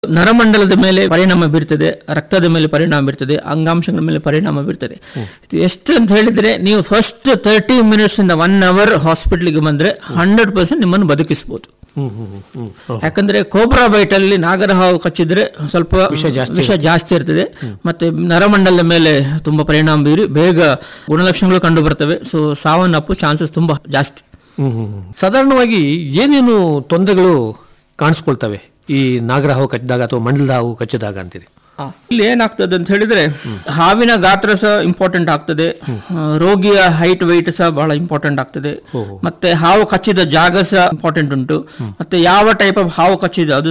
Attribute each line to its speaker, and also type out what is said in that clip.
Speaker 1: ನರಮಂಡಲದ ಮೇಲೆ ಪರಿಣಾಮ ಬೀರ್ತದೆ ರಕ್ತದ ಮೇಲೆ ಪರಿಣಾಮ ಬೀರ್ತದೆ ಅಂಗಾಂಶಗಳ ಮೇಲೆ ಪರಿಣಾಮ ಬೀರ್ತದೆ ಇದು ಎಷ್ಟು ಅಂತ ಹೇಳಿದ್ರೆ ನೀವು ಫಸ್ಟ್ ತರ್ಟಿ ಮಿನಿಟ್ಸ್ ಇಂದ ಒನ್ ಅವರ್ ಹಾಸ್ಪಿಟ್ಲಿಗೆ ಬಂದ್ರೆ ಹಂಡ್ರೆಡ್ ಪರ್ಸೆಂಟ್ ನಿಮ್ಮನ್ನು ಬದುಕಿಸಬಹುದು
Speaker 2: ಹ್ಮ್ ಹ್ಮ್ ಹ್ಮ್ ಹ್ಮ್
Speaker 1: ಯಾಕಂದ್ರೆ ಕೋಬ್ರಾ ಬೈಟ್ ಅಲ್ಲಿ ನಾಗರ ಹಾವು ಕಚ್ಚಿದ್ರೆ ಸ್ವಲ್ಪ ವಿಷ ಜಾಸ್ತಿ ಇರ್ತದೆ ಮತ್ತೆ ನರಮಂಡಲದ ಮೇಲೆ ತುಂಬಾ ಪರಿಣಾಮ ಬೀರಿ ಬೇಗ ಗುಣಲಕ್ಷಣಗಳು ಕಂಡು ಬರ್ತವೆ ಸೊ ಸಾವನ್ನಪ್ಪು ಚಾನ್ಸಸ್ ತುಂಬಾ ಜಾಸ್ತಿ
Speaker 2: ಹ್ಮ್ ಹ್ಮ್ ಹ್ಮ್. ಸಾಧಾರಣವಾಗಿ ಏನೇನು ತೊಂದರೆಗಳು ಕಾಣಿಸ್ಕೊಳ್ತವೆ ಈ ನಾಗರ ಹಾವು ಕಚ್ಚಿದಾಗ ಅಥವಾ ಮಂಡಲದ ಹಾವು ಕಚ್ಚಿದಾಗ ಅಂತೀರಿ
Speaker 1: ಇಲ್ಲಿ ಏನಾಗ್ತದೆ ಅಂತ ಹೇಳಿದ್ರೆ ಹಾವಿನ ಗಾತ್ರ ಸಹ ಇಂಪಾರ್ಟೆಂಟ್ ಆಗ್ತದೆ ಆ, ರೋಗಿಯ ಹೈಟ್ weight ಸಹ ಬಹಳ ಇಂಪಾರ್ಟೆಂಟ್ ಆಗ್ತದೆ ಮತ್ತೆ ಹಾವು ಕಚ್ಚಿದ ಜಾಗ ಸಹ ಇಂಪಾರ್ಟೆಂಟ್ ಉಂಟು ಮತ್ತೆ ಯಾವ ಟೈಪ್ ಆಫ್ ಹಾವು ಕಚ್ಚಿದೆ ಅದು